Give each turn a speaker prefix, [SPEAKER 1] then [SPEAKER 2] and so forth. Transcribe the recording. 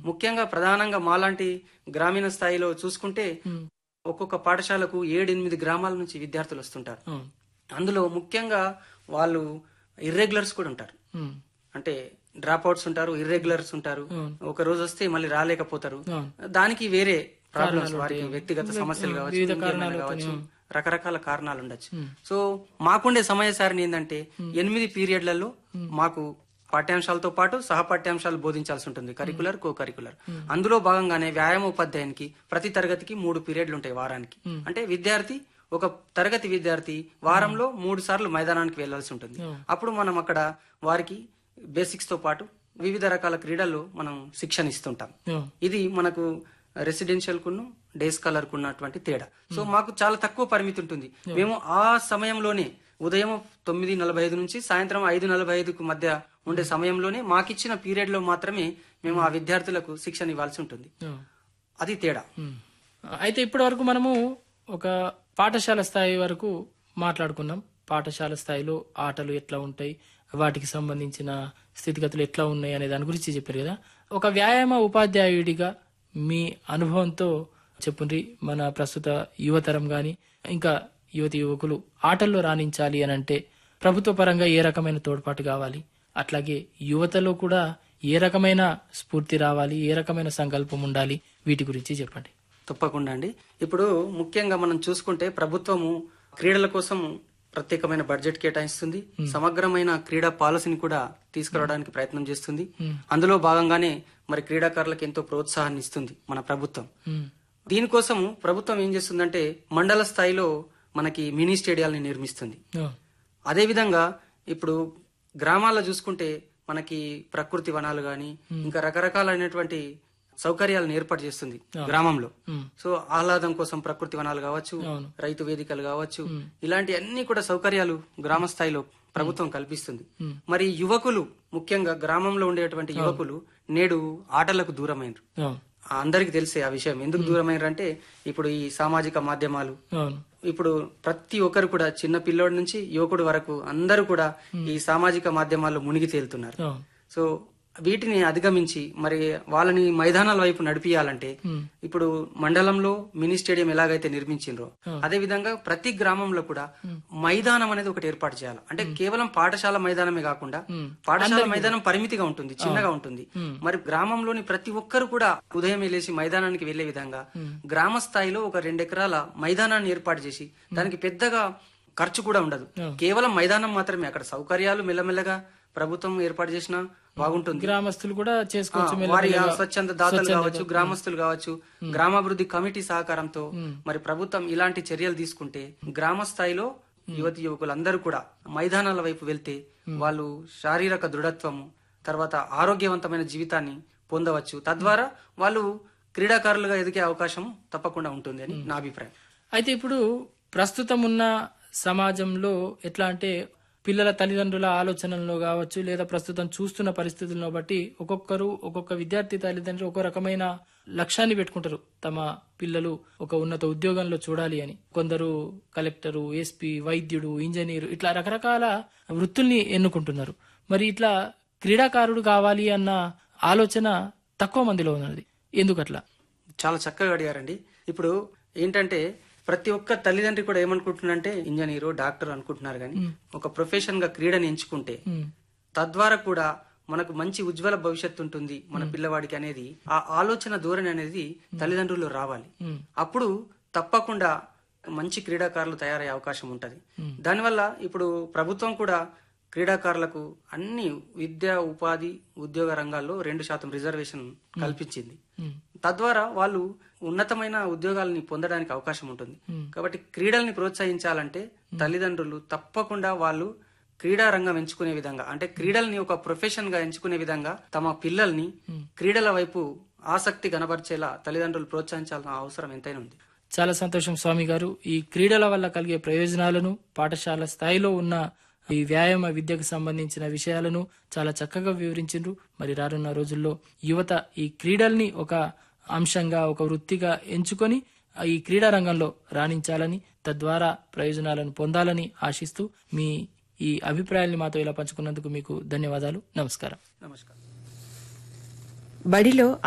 [SPEAKER 1] ముఖ్యంగా ప్రధానంగా మాలాంటి గ్రామీణ స్థాయిలో చూసుకుంటే ఒక్కొక్క పాఠశాలకు ఏడెనిమిది గ్రామాల నుంచి విద్యార్థులు వస్తుంటారు
[SPEAKER 2] అవును.
[SPEAKER 1] అందులో ముఖ్యంగా వాళ్ళు ఇర్రెగ్యులర్స్ కూడా ఉంటారు
[SPEAKER 2] ఉమ్.
[SPEAKER 1] అంటే డ్రాప్ అవుట్స్ ఉంటారు ఇర్రెగ్యులర్స్ ఉంటారు ఒక రోజు వస్తే మళ్ళీ రాలేకపోతారు
[SPEAKER 2] అవును.
[SPEAKER 1] దానికి వేరే ప్రాబ్లమ్స్ వారికి వ్యక్తిగత సమస్యలు కావచ్చు
[SPEAKER 2] వివిధ
[SPEAKER 1] ఇంకేమైనా
[SPEAKER 2] కారణాలతో,
[SPEAKER 1] కావచ్చు రకరకాల కారణాలు ఉండొచ్చు సో మాకుండే సమయ సారిని ఏంటంటే ఎనిమిది పీరియడ్లలో మాకు పాఠ్యాంశాలతో పాటు సహ పాఠ్యాంశాలు బోధించాల్సి ఉంటుంది కరికులర్ కో కరికులర్ అందులో భాగంగానే వ్యాయామ ఉపాధ్యాయునికి ప్రతి తరగతికి మూడు పీరియడ్లు ఉంటాయి వారానికి అంటే విద్యార్థి ఒక తరగతి విద్యార్థి వారంలో మూడు సార్లు మైదానానికి వెళ్లాల్సి ఉంటుంది అప్పుడు మనం అక్కడ వారికి బేసిక్స్ తో పాటు వివిధ రకాల క్రీడల్లో మనం శిక్షణ ఇస్తుంటాం
[SPEAKER 2] అవును.
[SPEAKER 1] ఇది మనకు రెసిడెన్షియల్ కును డే స్కాలర్ కు ఉన్నటువంటి తేడా సో మాకు చాలా తక్కువ పరిమితి ఉంటుంది మేము ఆ సమయంలోనే ఉదయం తొమ్మిది నలభై ఐదు నుంచి సాయంత్రం ఐదు నలభై ఐదుకు మధ్య ఉండే సమయంలోనే మాకిచ్చిన పీరియడ్ లో మాత్రమే మేము ఆ విద్యార్థులకు శిక్షణ ఇవ్వాల్సి ఉంటుంది
[SPEAKER 2] అవును.
[SPEAKER 1] అది తేడా
[SPEAKER 2] ఉమ్. అయితే ఇప్పటి వరకు మనము ఒక పాఠశాల స్థాయి వరకు మాట్లాడుకున్నాం పాఠశాల స్థాయిలో ఆటలు ఎట్లా ఉంటాయి వాటికి సంబంధించిన స్థితిగతులు ఎట్లా ఉన్నాయి అనే దాని గురించి చెప్పారు కదా ఒక వ్యాయామ ఉపాధ్యాయుడిగా మీ అనుభవంతో చెప్పుండ్రి మన ప్రస్తుత యువతరం గాని ఇంకా యువతి యువకులు ఆటల్లో రాణించాలి అని అంటే ప్రభుత్వ పరంగా ఏ రకమైన తోడ్పాటు కావాలి అట్లాగే యువతలో కూడా ఏ రకమైన స్ఫూర్తి రావాలి ఏ రకమైన సంకల్పం ఉండాలి వీటి గురించి చెప్పండి
[SPEAKER 1] తప్పకుండా అండి ఇప్పుడు ముఖ్యంగా మనం చూసుకుంటే ప్రభుత్వము క్రీడల కోసం ప్రత్యేకమైన బడ్జెట్ కేటాయిస్తుంది సమగ్రమైన క్రీడా పాలసీని కూడా తీసుకురావడానికి ప్రయత్నం చేస్తుంది అందులో భాగంగానే మరి క్రీడాకారులకు ఎంతో ప్రోత్సాహాన్ని ఇస్తుంది మన ప్రభుత్వం
[SPEAKER 2] ఉమ్,
[SPEAKER 1] దీనికోసం ప్రభుత్వం ఏం చేస్తుందంటే మండల స్థాయిలో మనకి మినీ స్టేడియాలని నిర్మిస్తుంది
[SPEAKER 2] అవును.
[SPEAKER 1] అదేవిధంగా ఇప్పుడు గ్రామాల్లో చూసుకుంటే మనకి ప్రకృతి వనాలు గాని ఇంకా రకరకాలైనటువంటి సౌకర్యాలను ఏర్పాటు చేస్తుంది గ్రామంలో
[SPEAKER 2] ఉమ్,
[SPEAKER 1] సో ఆహ్లాదం కోసం ప్రకృతి వనాలు కావచ్చు
[SPEAKER 2] అవును.
[SPEAKER 1] రైతు వేదికలు కావచ్చు ఇలాంటి అన్ని కూడా సౌకర్యాలు గ్రామ స్థాయిలో ప్రభుత్వం కల్పిస్తుంది
[SPEAKER 2] మ్.
[SPEAKER 1] మరి యువకులు ముఖ్యంగా గ్రామంలో ఉండేటువంటి యువకులు నేడు ఆటలకు దూరమైనరు
[SPEAKER 2] అవును.
[SPEAKER 1] అందరికి తెలిసే ఆ విషయం ఎందుకు దూరమైనరంటే ఇప్పుడు ఈ సామాజిక మాధ్యమాలు
[SPEAKER 2] అవును
[SPEAKER 1] ఇప్పుడు ప్రతి ఒక్కరు కూడా చిన్న పిల్లోడి నుంచి యువకుడు వరకు అందరూ కూడా ఈ సామాజిక మాధ్యమాల్లో మునిగి తేలుతున్నారు
[SPEAKER 2] అవును
[SPEAKER 1] సో వీటిని అధిగమించి మరి వాళ్ళని మైదానాల వైపు నడిపియాలంటే
[SPEAKER 2] ఉమ్,
[SPEAKER 1] ఇప్పుడు మండలంలో మినీ స్టేడియం ఎలాగైతే నిర్మించిండ్రో అదే విధంగా ప్రతి గ్రామంలో కూడా మైదానం అనేది ఒకటి ఏర్పాటు చేయాలి అంటే కేవలం పాఠశాల మైదానమే కాకుండా
[SPEAKER 2] ఉమ్.
[SPEAKER 1] పాఠశాల మైదానం పరిమితిగా ఉంటుంది చిన్నగా ఉంటుంది
[SPEAKER 2] ఉమ్.
[SPEAKER 1] మరి గ్రామంలోని ప్రతి ఒక్కరు కూడా ఉదయం లేచి మైదానానికి వెళ్లే విధంగా గ్రామ స్థాయిలో ఒక రెండు ఎకరాల మైదానాన్ని ఏర్పాటు చేసి దానికి పెద్దగా ఖర్చు కూడా ఉండదు కేవలం మైదానం మాత్రమే అక్కడ సౌకర్యాలు మెల్లమెల్లగా ప్రభుత్వం ఏర్పాటు చేసినా బాగుంటుంది
[SPEAKER 2] గ్రామస్తులు కూడా చేసుకోవచ్చు
[SPEAKER 1] ఆ, వారి ఆ స్వచ్ఛంద దాతలు కావచ్చు గ్రామస్తులు కావచ్చు గ్రామాభివృద్ధి కమిటీ సహకారంతో మరి ప్రభుత్వం ఇలాంటి చర్యలు తీసుకుంటే గ్రామ స్థాయిలో యువతి యువకులందరూ కూడా మైదానాల వైపు వెళ్తే వాళ్ళు శారీరక దృఢత్వము తర్వాత ఆరోగ్యవంతమైన జీవితాన్ని పొందవచ్చు తద్వారా వాళ్ళు క్రీడాకారులుగా ఎదిగే అవకాశం తప్పకుండా ఉంటుంది అని నా అభిప్రాయం
[SPEAKER 2] అయితే ఇప్పుడు ప్రస్తుతం ఉన్న సమాజంలో ఎట్లా అంటే పిల్లల తల్లిదండ్రుల ఆలోచనల్లో కావచ్చు లేదా ప్రస్తుతం చూస్తున్న పరిస్థితులను బట్టి ఒక్కొక్కరు ఒక్కొక్క విద్యార్థి తల్లిదండ్రులు ఒక రకమైన లక్ష్యాన్ని పెట్టుకుంటారు తమ పిల్లలు ఒక ఉన్నత ఉద్యోగంలో చూడాలి అని కొందరు కలెక్టరు ఎస్పీ వైద్యుడు ఇంజనీర్ ఇట్లా రకరకాల వృత్తుల్ని ఎన్నుకుంటున్నారు మరి ఇట్లా క్రీడాకారుడు కావాలి అన్న ఆలోచన తక్కువ మందిలో ఉన్నది ఎందుకట్లా
[SPEAKER 1] చాలా చక్కగా అడిగారండి ఇప్పుడు ఏంటంటే ప్రతి ఒక్క తల్లిదండ్రి కూడా ఏమనుకుంటున్నారంటే ఇంజనీరు డాక్టర్ అనుకుంటున్నారు కానీ ఒక ప్రొఫెషన్ గా క్రీడని ఎంచుకుంటే
[SPEAKER 2] ఉమ్,
[SPEAKER 1] తద్వారా కూడా మనకు మంచి ఉజ్వల భవిష్యత్తు ఉంటుంది మన పిల్లవాడికి అనేది ఆ ఆలోచన ధోరణి అనేది తల్లిదండ్రుల్లో రావాలి
[SPEAKER 2] ఉమ్,
[SPEAKER 1] అప్పుడు తప్పకుండా మంచి క్రీడాకారులు తయారయ్యే అవకాశం ఉంటది దానివల్ల ఇప్పుడు ప్రభుత్వం కూడా క్రీడాకారులకు అన్ని విద్యా ఉపాధి ఉద్యోగ రంగాల్లో రెండు శాతం రిజర్వేషన్ కల్పించింది
[SPEAKER 2] ఉమ్,
[SPEAKER 1] తద్వారా వాళ్ళు ఉన్నతమైన ఉద్యోగాలని పొందడానికి అవకాశం ఉంటుంది కాబట్టి క్రీడల్ని ప్రోత్సహించాలంటే తల్లిదండ్రులు తప్పకుండా వాళ్ళు క్రీడా రంగం ఎంచుకునే విధంగా అంటే క్రీడల్ని ఒక ప్రొఫెషన్ గా ఎంచుకునే విధంగా తమ పిల్లల్ని క్రీడల వైపు ఆసక్తి కనబరిచేలా తల్లిదండ్రులు ప్రోత్సహించాల్సిన అవసరం ఎంతైనా ఉంది
[SPEAKER 2] చాలా సంతోషం స్వామి గారు ఈ క్రీడల వల్ల కలిగే ప్రయోజనాలను పాఠశాల స్థాయిలో ఉన్న ఈ వ్యాయామ విద్యకు సంబంధించిన విషయాలను చాలా చక్కగా వివరించిండ్రు మరి రానున్న రోజుల్లో యువత ఈ క్రీడల్ని ఒక అంశంగా ఒక వృత్తిగా ఎంచుకొని ఈ క్రీడా రంగంలో రాణించాలని తద్వారా ప్రయోజనాలను పొందాలని ఆశిస్తూ మీ ఈ అభిప్రాయాల్ని మాతో ఇలా పంచుకున్నందుకు మీకు ధన్యవాదాలు నమస్కారం
[SPEAKER 1] నమస్కారం
[SPEAKER 3] బడిలో